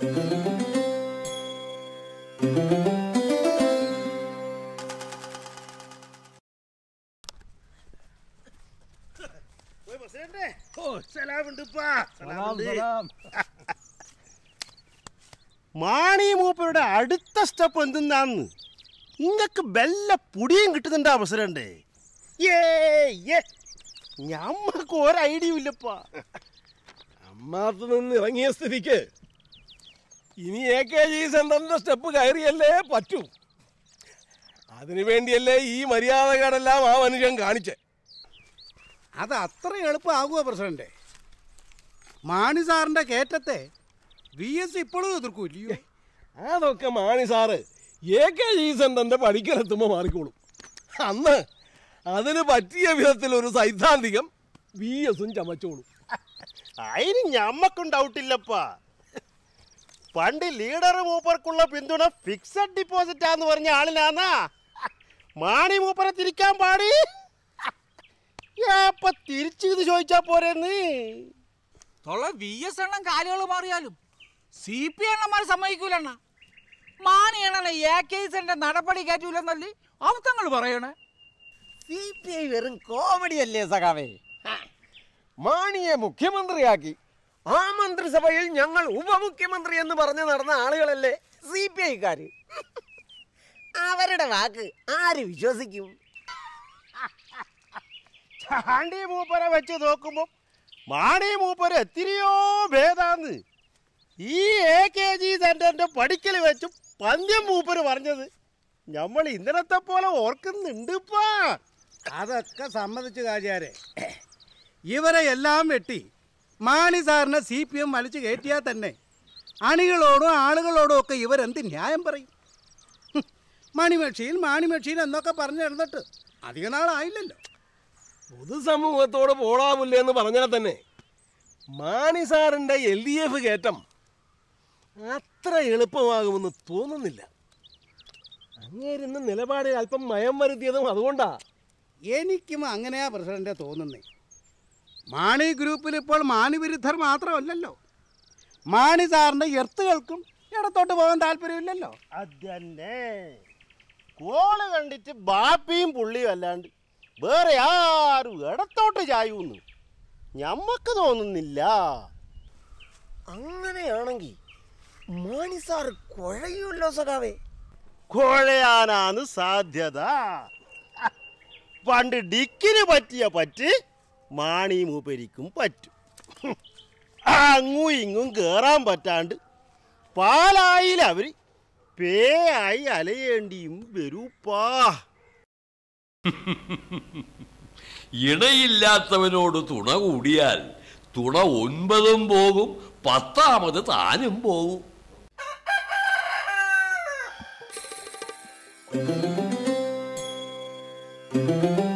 മാണി മൂപ്പരുടെ അടുത്ത സ്റ്റെപ്പ് എന്തെന്നാന്ന് ഇങ്ങക്ക് ബെല്ല പുടിയും കിട്ടുന്നുണ്ട് അവസരണ്ടേ ഏ ഏ ഞമ്മക്ക് ഒരു ഐഡിയ ഇല്ലപ്പാ അമ്മാത്ത് നിന്ന് ഇറങ്ങിയ സ്ഥിതിക്ക് ഇനി എ കെ ജി സെന്ററിന്റെ സ്റ്റെപ്പ് കയറിയല്ലേ പറ്റൂ അതിനു വേണ്ടിയല്ലേ ഈ മര്യാദകളെല്ലാം ആ മനുഷ്യൻ കാണിച്ചേ അത് അത്ര എളുപ്പമാകുമോ പ്രസിഡന്റ് മാണി സാറിന്റെ കയറ്റത്തെ വി എസ് ഇപ്പോഴും എതിർക്കൂല്ലയോ അതൊക്കെ Mani sir A K G സെന്ററിന്റെ പടിക്കലെത്തുമ്പോൾ മാറിക്കോളും അന്ന് അതിന് പറ്റിയ വിധത്തിൽ ഒരു സൈദ്ധാന്തികം വി എസും ചമച്ചോളും അതിന് ഞമ്മക്കും ഡൗട്ടില്ലപ്പാ പണ്ട് ലീഡർ മൂപ്പർക്കുള്ള പിന്തുണ ഫിക്സഡ് ഡിപ്പോസിറ്റ് ആന്ന് പറഞ്ഞ ആളിനാന്നാ മാണി മൂപ്പറെ തിരിക്കാൻ പാടി അപ്പൊ തിരിച്ചു ഇത് ചോദിച്ചാ പോരെന്ന് തൊള്ള വി എസ് എണ്ണം കാലുകൾ മാറിയാലും സി പി എണ്ണന്മാർ സമ്മതിക്കൂലണ്ണ മാണി എണ്ണ എ കേസിന്റെ നടപടി കയറ്റൂലെന്നല്ലേ അവത്തങ്ങൾ പറയണേ സി പി ഐ വെറും കോമഡി അല്ലേ സഖാവേ മാണിയെ മുഖ്യമന്ത്രിയാക്കി ആ മന്ത്രിസഭയിൽ ഞങ്ങൾ ഉപമുഖ്യമന്ത്രി എന്ന് പറഞ്ഞ് നടന്ന ആളുകളല്ലേ സി പി ഐക്കാര് അവരുടെ വാക്ക് ആര് വിശ്വസിക്കും ചാണ്ടി മൂപ്പരെ വെച്ച് നോക്കുമ്പോ മാണി മൂപ്പര് എത്തിരിയോ ഭേദാന്ന് ഈ എ കെ ജി സെന്ററിന്റെ പടിക്കൽ വെച്ച് പന്ത്യം മൂപ്പര് പറഞ്ഞത് നമ്മൾ ഇന്നലത്തെ പോലെ ഓർക്കുന്നുണ്ടിപ്പാ അതൊക്കെ സമ്മതിച്ചു കാര്യം ഇവരെ എല്ലാം വെട്ടി മാണി സാറിനെ സി പി എം വലിച്ചു കയറ്റിയാൽ തന്നെ അണികളോടും ആളുകളോടും ഒക്കെ ഇവരെന്ത് ന്യായം പറയും ഹും, മണിമക്ഷിയിൽ മാണിമക്ഷിയിൽ എന്നൊക്കെ പറഞ്ഞു നടന്നിട്ട് അധിക നാളായില്ലല്ലോ പൊതുസമൂഹത്തോട് പോളാമില്ല എന്ന് പറഞ്ഞാൽ തന്നെ മാണി സാറിന്റെ എൽ ഡി എഫ് കയറ്റം അത്ര എളുപ്പമാകുമെന്ന് തോന്നുന്നില്ല അങ്ങേരുന്ന നിലപാടിൽ അല്പം മയം വരുത്തിയതും അതുകൊണ്ടാ എനിക്കും അങ്ങനെയാ പ്രസിഡന്റ് തോന്നുന്നേ മാണി ഗ്രൂപ്പിൽ ഇപ്പോൾ മാണി വിരുദ്ധർ മാത്രമല്ലല്ലോ മാണി സാറിന്റെ എർത്തുകൾക്കും ഇടത്തോട്ട് പോകാൻ താല്പര്യമില്ലല്ലോ അതന്നെ കോള് കണ്ടിട്ട് ബാപ്പിയും പുള്ളിയും അല്ലാണ്ട് വേറെ ആരും ഇടത്തോട്ട് ചായൂന്ന് ഞമ്മക്ക് തോന്നുന്നില്ല അങ്ങനെയാണെങ്കിൽ മാണി സാർ കുഴയുമല്ലോ സഖാവേ കുഴയാനാണ് സാധ്യത പണ്ട് ഡിക്കിന് പറ്റിയ പറ്റ് മാണി മൂപ്പരിക്കും പറ്റും അങ്ങും ഇങ്ങും കേറാൻ പറ്റാണ്ട് പാലായിൽ അവര് പേയായി അലയേണ്ടിയും വരൂപ്പാ ഇണയില്ലാത്തവനോട് തുണ കൂടിയാൽ തുണ ഒൻപതും പോകും പത്താമത് താനും പോകും ആ